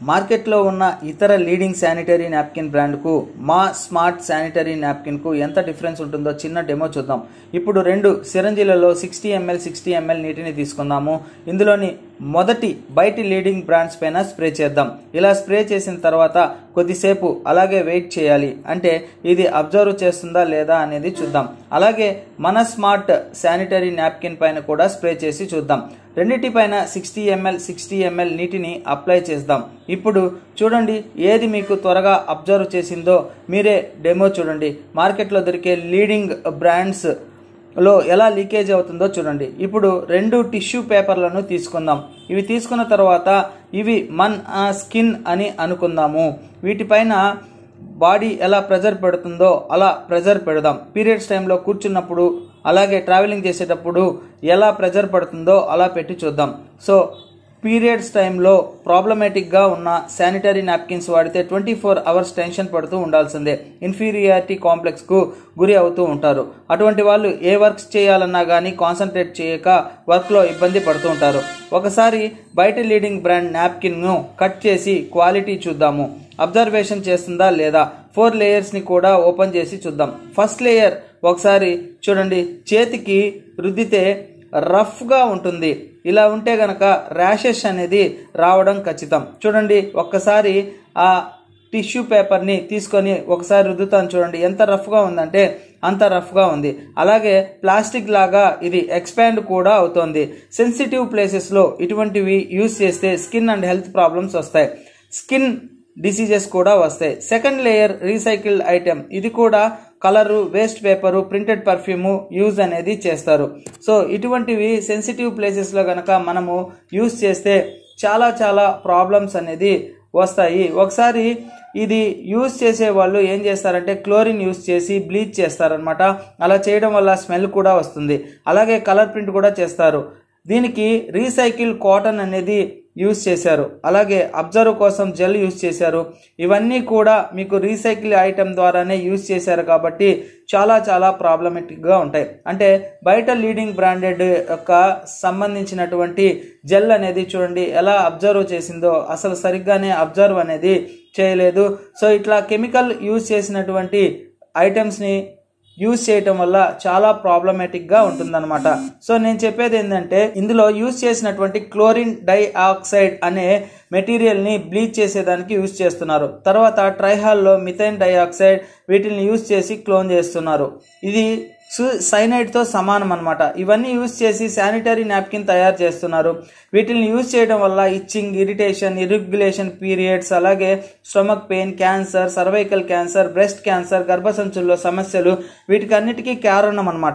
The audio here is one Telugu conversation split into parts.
మార్కెట్లో ఉన్న ఇతర లీడింగ్ శానిటరీ నాప్కిన్ బ్రాండ్కు మా స్మార్ట్ శానిటరీ నాప్కిన్కు ఎంత డిఫరెన్స్ ఉంటుందో చిన్న డెమో చూద్దాం ఇప్పుడు రెండు సిరంజీలలో సిక్స్టీ ఎంఎల్ సిక్స్టీ ఎంఎల్ నీటిని తీసుకుందాము ఇందులోని మొదటి బయటి లీడింగ్ బ్రాండ్స్ పైన స్ప్రే చేద్దాం ఇలా స్ప్రే చేసిన తర్వాత కొద్దిసేపు అలాగే వెయిట్ చేయాలి అంటే ఇది అబ్జర్వ్ చేస్తుందా లేదా అనేది చూద్దాం అలాగే మన స్మార్ట్ శానిటరీ నాప్కిన్ పైన కూడా స్ప్రే చేసి చూద్దాం రెండింటి పైన సిక్స్టీ ఎంఎల్ సిక్స్టీ ఎంఎల్ నీటిని అప్లై చేద్దాం ఇప్పుడు చూడండి ఏది మీకు త్వరగా అబ్జర్వ్ చేసిందో మీరే డెమో చూడండి మార్కెట్లో దొరికే లీడింగ్ బ్రాండ్స్ లో ఎలా లీకేజ్ అవుతుందో చూడండి ఇప్పుడు రెండు టిష్యూ పేపర్లను తీసుకుందాం ఇవి తీసుకున్న తర్వాత ఇవి మన్ స్కిన్ అని అనుకుందాము వీటిపైన బాడీ ఎలా ప్రెజర్ పెడుతుందో అలా ప్రెజర్ పెడదాం పీరియడ్స్ టైంలో కూర్చున్నప్పుడు అలాగే ట్రావెలింగ్ చేసేటప్పుడు ఎలా ప్రెజర్ పడుతుందో అలా పెట్టి చూద్దాం సో పీరియడ్స్ టైంలో ప్రాబ్లమేటిక్గా ఉన్న శానిటరీ నాప్కిన్స్ వాడితే ట్వంటీ ఫోర్ అవర్స్ టెన్షన్ పడుతూ ఉండాల్సిందే ఇన్ఫీరియారిటీ కాంప్లెక్స్కు గురి అవుతూ ఉంటారు అటువంటి వాళ్ళు ఏ వర్క్స్ చేయాలన్నా కానీ కాన్సన్ట్రేట్ చేయక వర్క్లో ఇబ్బంది పడుతూ ఉంటారు ఒకసారి బయట లీడింగ్ బ్రాండ్ నాప్కిన్ను కట్ చేసి క్వాలిటీ చూద్దాము అబ్జర్వేషన్ చేస్తుందా లేదా ఫోర్ లేయర్స్ని కూడా ఓపెన్ చేసి చూద్దాం ఫస్ట్ లేయర్ ఒకసారి చూడండి చేతికి రుద్దితే రఫ్గా ఉంటుంది ఇలా ఉంటే గనక ర్యాషెస్ అనేది రావడం ఖచ్చితం చూడండి ఒక్కసారి ఆ టిష్యూ పేపర్ని తీసుకొని ఒకసారి రుద్దుతాను చూడండి ఎంత రఫ్గా ఉందంటే అంత రఫ్గా ఉంది అలాగే ప్లాస్టిక్ లాగా ఇది ఎక్స్పాండ్ కూడా అవుతోంది సెన్సిటివ్ ప్లేసెస్లో ఇటువంటివి యూస్ చేస్తే స్కిన్ అండ్ హెల్త్ ప్రాబ్లమ్స్ వస్తాయి స్కిన్ డిసీజెస్ కూడా వస్తాయి సెకండ్ లేయర్ రీసైకిల్డ్ ఐటెం ఇది కూడా colour waste paper printed perfume use అనేది చేస్తారు సో ఇటువంటివి సెన్సిటివ్ ప్లేసెస్లో కనుక మనము యూజ్ చేస్తే చాలా చాలా ప్రాబ్లమ్స్ అనేది వస్తాయి ఒకసారి ఇది యూజ్ చేసే వాళ్ళు ఏం చేస్తారంటే క్లోరిన్ యూజ్ చేసి బ్లీచ్ చేస్తారనమాట అలా చేయడం వల్ల స్మెల్ కూడా వస్తుంది అలాగే కలర్ ప్రింట్ కూడా చేస్తారు దీనికి రీసైకిల్ కాటన్ అనేది యూజ్ చేశారు అలాగే అబ్జర్వ్ కోసం జెల్ యూజ్ చేశారు ఇవన్నీ కూడా మీకు రీసైకిల్ ఐటెం ద్వారానే యూజ్ చేశారు కాబట్టి చాలా చాలా ప్రాబ్లమెటిక్గా ఉంటాయి అంటే బయట లీడింగ్ బ్రాండెడ్ యొక్క సంబంధించినటువంటి జెల్ అనేది చూడండి ఎలా అబ్జర్వ్ చేసిందో అసలు సరిగ్గానే అబ్జర్వ్ అనేది చేయలేదు సో ఇట్లా కెమికల్ యూజ్ చేసినటువంటి ఐటమ్స్ని యూజ్ చేయటం వల్ల చాలా ప్రాబ్లమేటిక్గా ఉంటుందన్నమాట సో నేను చెప్పేది ఏంటంటే ఇందులో యూజ్ చేసినటువంటి క్లోరిన్ డైఆక్సైడ్ అనే మెటీరియల్ని బ్లీచ్ చేసేదానికి యూజ్ చేస్తున్నారు తర్వాత ట్రైహాల్లో మిథైన్ డైఆక్సైడ్ వీటిని యూజ్ చేసి క్లోన్ చేస్తున్నారు ఇది సు సైనైడ్తో సమానం అనమాట ఇవన్నీ యూజ్ చేసి శానిటరీ నాప్కిన్ తయారు చేస్తున్నారు వీటిని యూజ్ చేయడం వల్ల ఇచ్చింగ్ ఇరిటేషన్ ఇరిగ్యులేషన్ పీరియడ్స్ అలాగే stomach pain cancer cervical cancer breast cancer గర్భసంచుల్లో సమస్యలు వీటికన్నిటికీ కారణం అనమాట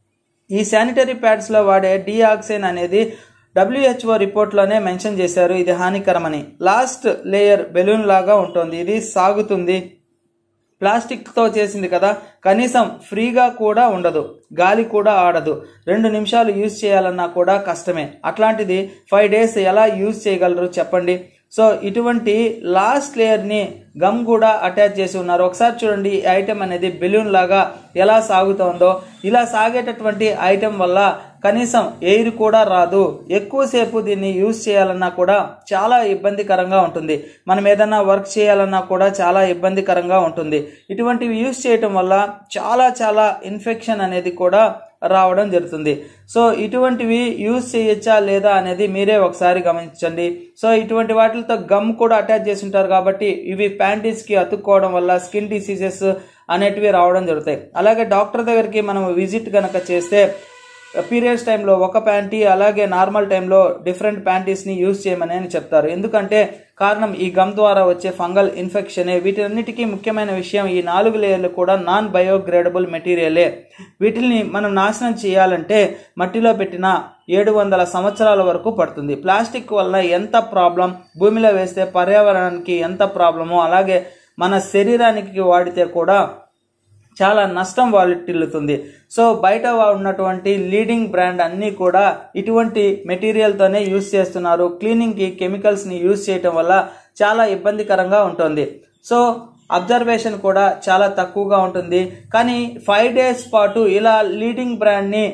ఈ శానిటరీ ప్యాడ్స్లో వాడే డిఆక్సైన్ అనేది డబ్ల్యూహెచ్ఓ రిపోర్ట్లోనే మెన్షన్ చేశారు ఇది హానికరమని లాస్ట్ లేయర్ బెలూన్ లాగా ఉంటుంది ఇది సాగుతుంది ప్లాస్టిక్తో చేసింది కదా కనీసం ఫ్రీగా కూడా ఉండదు గాలి కూడా ఆడదు రెండు నిమిషాలు యూజ్ చేయాలన్నా కూడా కష్టమే అట్లాంటిది ఫైవ్ డేస్ ఎలా యూజ్ చేయగలరు చెప్పండి సో ఇటువంటి లాస్ట్ లేయర్ని గమ్ కూడా అటాచ్ చేసి ఉన్నారు ఒకసారి చూడండి ఈ ఐటెం అనేది బెలూన్ లాగా ఎలా సాగుతోందో ఇలా సాగేటటువంటి ఐటెం వల్ల కనీసం ఎయిర్ కూడా రాదు ఎక్కువసేపు దీన్ని యూజ్ చేయాలన్నా కూడా చాలా ఇబ్బందికరంగా ఉంటుంది మనం ఏదన్నా వర్క్ చేయాలన్నా కూడా చాలా ఇబ్బందికరంగా ఉంటుంది ఇటువంటివి యూజ్ చేయటం వల్ల చాలా చాలా ఇన్ఫెక్షన్ అనేది కూడా రావడం జరుగుతుంది సో ఇటువంటివి యూజ్ చేయొచ్చా లేదా అనేది మీరే ఒకసారి గమనించండి సో ఇటువంటి వాటితో గమ్ కూడా అటాచ్ చేసి ఉంటారు కాబట్టి ఇవి ప్యాంటీస్కి అతుక్కోవడం వల్ల స్కిన్ డిసీజెస్ అనేటివి రావడం జరుగుతాయి అలాగే డాక్టర్ దగ్గరికి మనం విజిట్ కనుక చేస్తే పీరియడ్స్ టైంలో ఒక ప్యాంటీ అలాగే నార్మల్ టైంలో డిఫరెంట్ ప్యాంటీస్ని యూజ్ చేయమని అని చెప్తారు ఎందుకంటే కారణం ఈ గమ్ ద్వారా వచ్చే ఫంగల్ ఇన్ఫెక్షనే వీటన్నిటికీ ముఖ్యమైన విషయం ఈ నాలుగు లేయర్లు కూడా నాన్ బయోగ్రేడబుల్ మెటీరియలే వీటిని మనం నాశనం చేయాలంటే మట్టిలో పెట్టిన ఏడు వందల సంవత్సరాల వరకు పడుతుంది ప్లాస్టిక్ వల్ల ఎంత ప్రాబ్లం భూమిలో వేస్తే పర్యావరణానికి ఎంత ప్రాబ్లమో అలాగే మన శరీరానికి వాడితే కూడా చాలా నష్టం వాటిల్లుతుంది సో బయట ఉన్నటువంటి లీడింగ్ బ్రాండ్ అన్నీ కూడా ఇటువంటి మెటీరియల్తోనే యూస్ చేస్తున్నారు క్లీనింగ్కి కెమికల్స్ని యూస్ చేయటం వల్ల చాలా ఇబ్బందికరంగా ఉంటుంది సో అబ్జర్వేషన్ కూడా చాలా తక్కువగా ఉంటుంది కానీ ఫైవ్ డేస్ పాటు ఇలా లీడింగ్ బ్రాండ్ని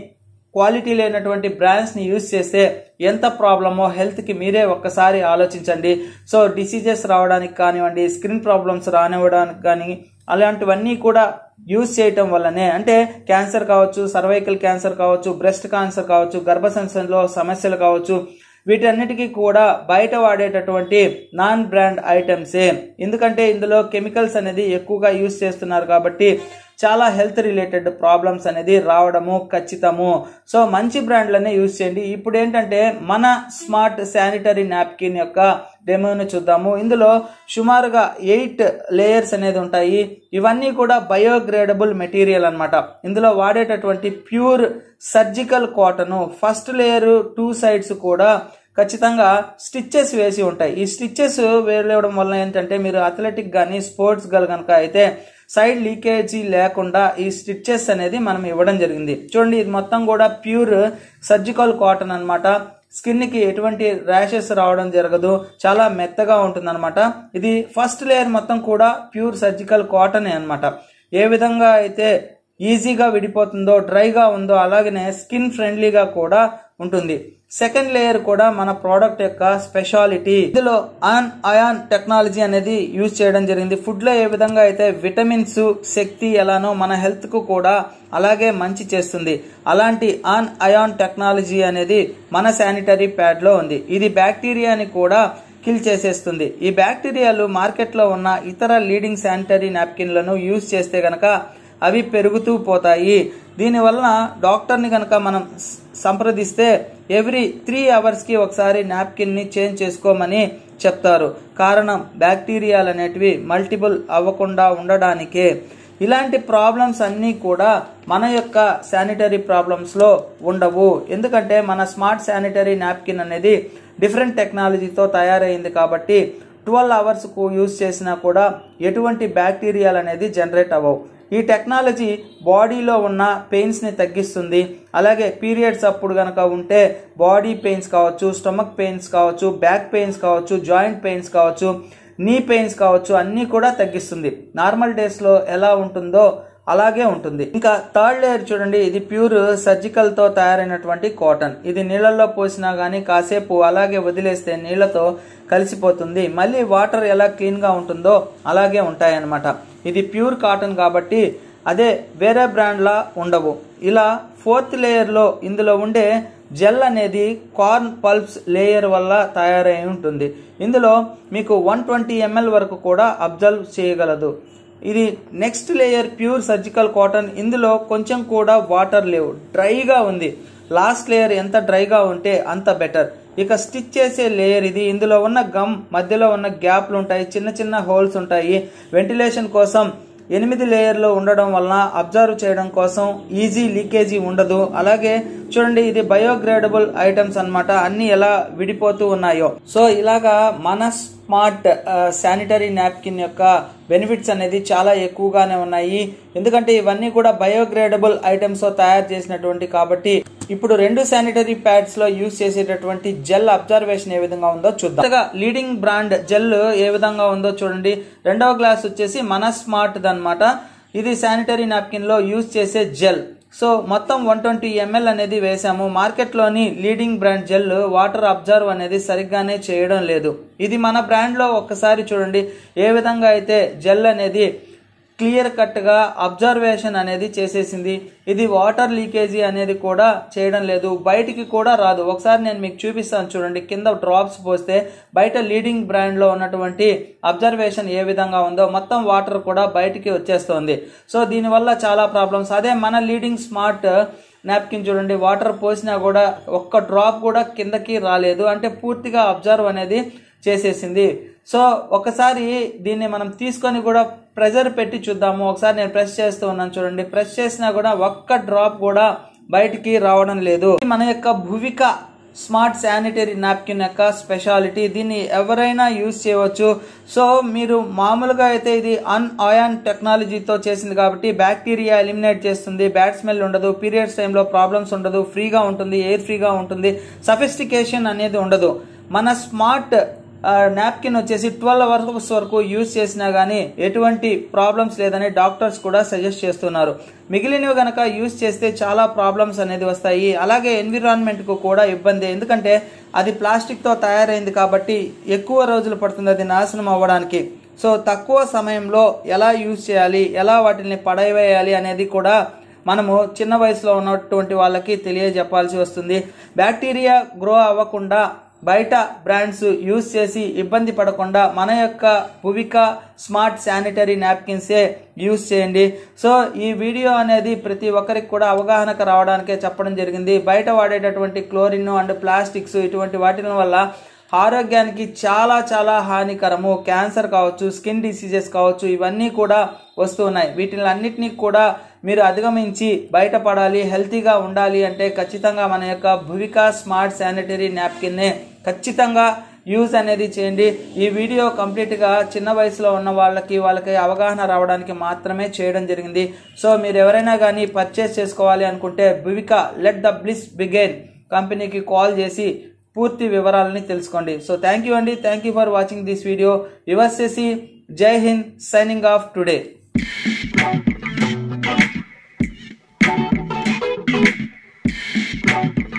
క్వాలిటీ లేనటువంటి బ్రాండ్స్ని యూజ్ చేస్తే ఎంత ప్రాబ్లమో హెల్త్కి మీరే ఒక్కసారి ఆలోచించండి సో డిసీజెస్ రావడానికి కానివ్వండి స్కిన్ ప్రాబ్లమ్స్ రానివ్వడానికి కానీ అలాంటివన్నీ కూడా యూజ్ చేయటం వల్లనే అంటే క్యాన్సర్ కావచ్చు సర్వైకల్ క్యాన్సర్ కావచ్చు బ్రెస్ట్ క్యాన్సర్ కావచ్చు గర్భసంస్థలో సమస్యలు కావచ్చు వీటన్నిటికీ కూడా బయట వాడేటటువంటి నాన్ బ్రాండ్ ఐటమ్సే ఎందుకంటే ఇందులో కెమికల్స్ అనేది ఎక్కువగా యూజ్ చేస్తున్నారు కాబట్టి చాలా హెల్త్ రిలేటెడ్ ప్రాబ్లమ్స్ అనేది రావడము ఖచ్చితము సో మంచి బ్రాండ్లనే యూజ్ చేయండి ఇప్పుడు ఏంటంటే మన స్మార్ట్ శానిటరీ నాప్కిన్ యొక్క డెమోని చూద్దాము ఇందులో సుమారుగా ఎయిట్ లేయర్స్ అనేది ఉంటాయి ఇవన్నీ కూడా బయోగ్రేడబుల్ మెటీరియల్ అన్నమాట ఇందులో వాడేటటువంటి pure surgical cotton first layer two sides కూడా ఖచ్చితంగా స్టిచ్చెస్ వేసి ఉంటాయి ఈ స్టిచ్చెస్ వేయడం వల్ల ఏంటంటే మీరు అథ్లెటిక్ కానీ స్పోర్ట్స్ గల్ కనుక అయితే సైడ్ లీకేజీ లేకుండా ఈ స్టిచ్చెస్ అనేది మనం ఇవ్వడం జరిగింది చూడండి ఇది మొత్తం కూడా ప్యూర్ సర్జికల్ కాటన్ అనమాట స్కిన్ కి ఎటువంటి ర్యాషెస్ రావడం జరగదు చాలా మెత్తగా ఉంటుందన్నమాట ఇది ఫస్ట్ లేయర్ మొత్తం కూడా ప్యూర్ సర్జికల్ కాటనే అన్నమాట ఏ విధంగా అయితే ఈజీగా విడిపోతుందో డ్రైగా ఉందో అలాగనే స్కిన్ ఫ్రెండ్లీగా కూడా ఉంటుంది సెకండ్ లేయర్ కూడా మన ప్రోడక్ట్ యొక్క స్పెషాలిటీ ఇందులో ఆన్ అయాన్ టెక్నాలజీ అనేది యూజ్ చేయడం జరిగింది ఫుడ్ లో ఏ విధంగా అయితే విటమిన్స్ శక్తి ఎలానో మన హెల్త్ కు కూడా అలాగే మంచి చేస్తుంది అలాంటి ఆన్ అయాన్ టెక్నాలజీ అనేది మన శానిటరీ ప్యాడ్ లో ఉంది ఇది బ్యాక్టీరియాని కూడా కిల్ చేసేస్తుంది ఈ బ్యాక్టీరియాలు మార్కెట్లో ఉన్న ఇతర లీడింగ్ శానిటరీ నాప్కిన్లను యూజ్ చేస్తే గనక అవి పెరుగుతూ పోతాయి దీనివలన డాక్టర్ని కనుక మనం స- సంప్రదిస్తే ఎవ్రీ త్రీ అవర్స్కి ఒకసారి నాప్కిన్ని చేంజ్ చేసుకోమని చెప్తారు కారణం బ్యాక్టీరియాలు అనేటివి మల్టిపుల్ అవ్వకుండా ఉండడానికే ఇలాంటి ప్రాబ్లమ్స్ అన్నీ కూడా మన యొక్క శానిటరీ ప్రాబ్లమ్స్లో ఉండవు ఎందుకంటే మన స్మార్ట్ శానిటరీ నాప్కిన్ అనేది డిఫరెంట్ టెక్నాలజీతో తయారైంది కాబట్టి ట్వెల్వ్ అవర్స్కు యూజ్ చేసినా కూడా ఎటువంటి బ్యాక్టీరియాలు అనేది జనరేట్ అవ్వవు ఈ టెక్నాలజీ బాడీలో ఉన్న పెయిన్స్ని తగ్గిస్తుంది అలాగే పీరియడ్స్ అప్పుడు కనుక ఉంటే బాడీ పెయిన్స్ కావచ్చు స్టమక్ పెయిన్స్ కావచ్చు బ్యాక్ పెయిన్స్ కావచ్చు జాయింట్ పెయిన్స్ కావచ్చు నీ పెయిన్స్ కావచ్చు అన్నీ కూడా తగ్గిస్తుంది నార్మల్ డేస్లో ఎలా ఉంటుందో అలాగే ఉంటుంది ఇంకా థర్డ్ లేయర్ చూడండి ఇది ప్యూర్ సర్జికల్ తో తయారైనటువంటి కాటన్ ఇది నీళ్ళల్లో పోసినా గానీ కాసేపు అలాగే వదిలేస్తే నీళ్లతో కలిసిపోతుంది మళ్ళీ వాటర్ ఎలా క్లీన్ గా ఉంటుందో అలాగే ఉంటాయన్నమాట ఇది ప్యూర్ కాటన్ కాబట్టి అదే వేరే బ్రాండ్లా ఉండవు ఇలా ఫోర్త్ లేయర్లో ఇందులో ఉండే జెల్ అనేది కార్న్ పల్ప్స్ లేయర్ వల్ల తయారై ఉంటుంది ఇందులో మీకు వన్ ట్వంటీ ఎంఎల్ వరకు కూడా అబ్జర్వ్ చేయగలదు ఇది next layer pure surgical cotton ఇందులో కొంచెం కూడా వాటర్ లేవు డ్రైగా ఉంది లాస్ట్ లేయర్ ఎంత డ్రైగా ఉంటే అంత బెటర్ ఇక స్టిచ్ చేసే లేయర్ ఇది ఇందులో ఉన్న గమ్ మధ్యలో ఉన్న గ్యాప్లు ఉంటాయి చిన్న చిన్న హోల్స్ ఉంటాయి వెంటిలేషన్ కోసం ఎనిమిది లేయర్లో ఉండడం వలన అబ్జర్వ్ చేయడం కోసం ఈజీ లీకేజీ ఉండదు అలాగే చూడండి ఇది బయోగ్రేడబుల్ ఐటమ్స్ అన్నమాట అన్ని ఎలా విడిపోతూ ఉన్నాయో సో ఇలాగా మన స్మార్ట్ శానిటరీ నాప్కిన్ యొక్క బెనిఫిట్స్ అనేది చాలా ఎక్కువగానే ఉన్నాయి ఎందుకంటే ఇవన్నీ కూడా బయోగ్రేడబుల్ ఐటమ్స్ తో తయారు చేసినటువంటి కాబట్టి ఇప్పుడు రెండు శానిటరీ ప్యాడ్స్ లో యూజ్ చేసేటటువంటి జెల్ అబ్జర్వేషన్ ఏ విధంగా ఉందో చూద్దాం కొత్తగా లీడింగ్ బ్రాండ్ జెల్ ఏ విధంగా ఉందో చూడండి రెండవ గ్లాస్ వచ్చేసి మన స్మార్ట్ దన్నమాట ఇది శానిటరీ నాప్కిన్ లో యూజ్ చేసే జెల్ సో మొత్తం వన్ ట్వంటీ ఎంఎల్ అనేది వేసాము మార్కెట్లోని leading brand gel water observe అనేది సరిగ్గానే చేయడం లేదు ఇది మన బ్రాండ్లో ఒక్కసారి చూడండి ఏ విధంగా అయితే జెల్ అనేది క్లియర్ కట్గా అబ్జర్వేషన్ అనేది చేసేసింది ఇది వాటర్ లీకేజీ అనేది కూడా చేయడం లేదు బయటికి కూడా రాదు ఒకసారి నేను మీకు చూపిస్తాను చూడండి కింద డ్రాప్స్ పోస్తే బయట లీడింగ్ బ్రాండ్లో ఉన్నటువంటి అబ్జర్వేషన్ ఏ విధంగా ఉందో మొత్తం వాటర్ కూడా బయటికి వచ్చేస్తుంది సో దీనివల్ల చాలా ప్రాబ్లమ్స్ అదే మన లీడింగ్ స్మార్ట్ నాప్కిన్ చూడండి వాటర్ పోసినా కూడా ఒక్క డ్రాప్ కూడా కిందకి రాలేదు అంటే పూర్తిగా అబ్జర్వ్ అనేది చేసేసింది సో ఒకసారి దీన్ని మనం తీసుకొని కూడా ప్రెజర్ పెట్టి చూద్దాము ఒకసారి నేను ప్రెస్ చేస్తూ ఉన్నాను చూడండి ప్రెస్ చేసినా కూడా ఒక్క డ్రాప్ కూడా బయటికి రావడం లేదు ఇది మన యొక్క భువిక స్మార్ట్ శానిటరీ నాప్కిన్ యొక్క స్పెషాలిటీ దీన్ని ఎవరైనా యూజ్ చేయవచ్చు సో మీరు మామూలుగా అయితే ఇది అన్ ఆయాన్ టెక్నాలజీతో చేసింది కాబట్టి బ్యాక్టీరియా ఎలిమినేట్ చేస్తుంది బ్యాడ్ స్మెల్ ఉండదు పీరియడ్స్ టైంలో ప్రాబ్లమ్స్ ఉండదు ఫ్రీగా ఉంటుంది ఎయిర్ ఫ్రీగా ఉంటుంది సఫిస్టికేషన్ అనేది ఉండదు మన స్మార్ట్ నాప్కిన్ వచ్చేసి ట్వెల్వ్ అవర్స్ వరకు యూజ్ చేసినా కానీ ఎటువంటి ప్రాబ్లమ్స్ లేదని డాక్టర్స్ కూడా సజెస్ట్ చేస్తున్నారు మిగిలినవి గనక యూజ్ చేస్తే చాలా ప్రాబ్లమ్స్ అనేది వస్తాయి అలాగే ఎన్విరాన్మెంట్కు కూడా ఇబ్బంది ఎందుకంటే అది ప్లాస్టిక్తో తయారైంది కాబట్టి ఎక్కువ రోజులు పడుతుంది అది నాశనం అవ్వడానికి సో తక్కువ సమయంలో ఎలా యూజ్ చేయాలి ఎలా వాటిని పడవేయాలి అనేది కూడా మనము చిన్న వయసులో ఉన్నటువంటి వాళ్ళకి తెలియజెప్పాల్సి వస్తుంది బ్యాక్టీరియా గ్రో అవ్వకుండా బయట బ్రాండ్స్ యూజ్ చేసి ఇబ్బంది పడకుండా మన యొక్క భువిక స్మార్ట్ శానిటరీ నాప్కిన్సే యూజ్ చేయండి సో ఈ వీడియో అనేది ప్రతి ఒక్కరికి కూడా అవగాహనకు రావడానికే చెప్పడం జరిగింది బయట వాడేటటువంటి క్లోరిన్ అండ్ ప్లాస్టిక్స్ ఇటువంటి వాటి వల్ల ఆరోగ్యానికి చాలా చాలా హానికరము క్యాన్సర్ కావచ్చు స్కిన్ డిసీజెస్ కావచ్చు ఇవన్నీ కూడా వస్తున్నాయి వీటిని అన్నిటినీ కూడా మీరు అధిగమించి బయటపడాలి హెల్తీగా ఉండాలి అంటే ఖచ్చితంగా మన యొక్క భువిక స్మార్ట్ శానిటరీ నాప్కిన్నే ఖచ్చితంగా యూజ్ అనేది చేయండి ఈ వీడియో కంప్లీట్గా చిన్న వయసులో ఉన్న వాళ్ళకి వాళ్ళకి అవగాహన రావడానికి మాత్రమే చేయడం జరిగింది సో మీరు ఎవరైనా కానీ పర్చేస్ చేసుకోవాలి అనుకుంటే Bhuvika let the bliss begin కంపెనీకి కాల్ చేసి పూర్తి వివరాలని తెలుసుకోండి సో థ్యాంక్ యూ అండి thank you for watching this video your చేసి Jai Hind signing off today Thank you.